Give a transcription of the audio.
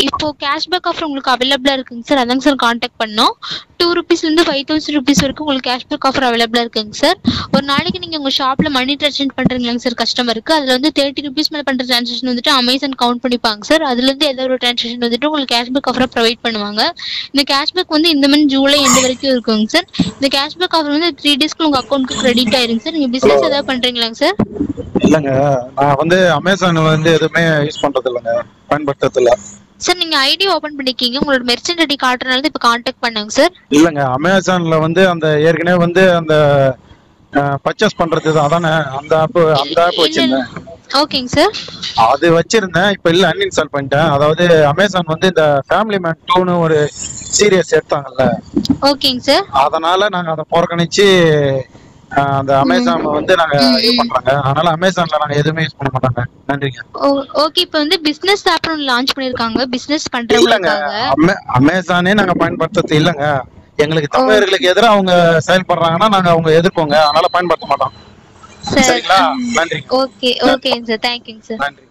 இப்போ cashback offer உங்களுக்கு அவைலபிளா இருக்குங்க சார் அதாங்க சார் காண்டாக்ட் பண்ணோம் டூ ருபீஸ்லேருந்து ஃபைவ் தௌசண்ட் ருபீஸ் வரைக்கும் உங்களுக்கு கேஷ்பேக் ஆஃபர் அவைலபிளா இருக்குங்க சார் ஒரு நாளைக்கு நீங்க உங்க ஷாப்ல மணி ட்ரான்சாக்ஷன் பண்றீங்களாங்க சார் கஸ்டமருக்கு அதுல வந்து தேர்ட்டி ருபீஸ் மேல பண்ற ட்ரான்சாக்ஷன் வந்துட்டு அமேசான் கவுண்ட் பண்ணிப்பாங்க சார் அதுல இருந்து ஏதாவது ஒரு ட்ரான்சாக்ஷன் வந்துட்டு உங்களுக்கு கேஷ்பேக் ஆஃபரா ப்ரொவைட் பண்ணுவாங்க இந்த கேஷ்பேக் வந்து இந்த மந்த் ஜூலை எந்த வரைக்கும் இருக்குங்க சார் இந்த கேஷ்பேக் ஆஃபர் வந்து த்ரீ டேஸ்க்கு உங்க அக்கௌண்ட்க்கு கிரெடிட் ஆயிருங்க சார் நீங்க பிசினஸ் ஏதாவது பண்றீங்களாங்க சார் இல்லைங்க நான் வந்து அமேசான் வந்து எதுவுமே யூஸ் பண்றது இல்லைங்க பயன்படுத்துறது இல்ல சார் நீங்க ஐடி ஓபன் பண்ணிருக்கீங்க உங்களோட மெர்ச்சன்ட் ஐடி காட்டுறதுனால இப்போ காண்டாக்ட் பண்ணாங்க சார் இல்லைங்க அமேசான்ல வந்து அந்த ஏற்கனவே வந்து அந்த பர்ச்சேஸ் பண்றது தான் அதானே அந்த ஆப் அந்த ஆப் வச்சிருந்தேன் ஓகேங்க சார் அது வச்சிருந்தேன் இப்ப இல்ல அன்இன்ஸ்டால் பண்ணிட்டேன் அதாவது அமேசான் வந்து இந்த ஃபேமிலி மேன் டூன்னு ஒரு சீரியஸ் எடுத்தாங்கல்ல ஓகேங்க சார் அதனால நாங்க அதை புறக்கணிச்சு அஹ், அந்த அமேசான் வந்து நாங்க இது பண்றாங்க அதனால அமேசான்ல நாங்க எதுவுமே யூஸ் பண்ண மாட்டாங்க நன்றிங்க ஓகே இப்போ வந்து பிசினஸ் ஆப் ஒன்று லான்ச் பண்ணிருக்காங்க பிசினஸ் இல்லங்க பண்றவங்களுக்காக அமே அமேசானே நாங்க பயன்படுத்துறது இல்லங்க எங்களுக்கு தமிழர்களுக்கு எதிராக அவங்க செயல்படுறாங்கன்னா நாங்க அவங்க எதிர்ப்போங்க அதனால பயன்படுத்த மாட்டோம் சார் சரிங்களா நன்றிங்க ஓகே ஓகேங்க சார் தேங்க்யூங்க சார் நன்றி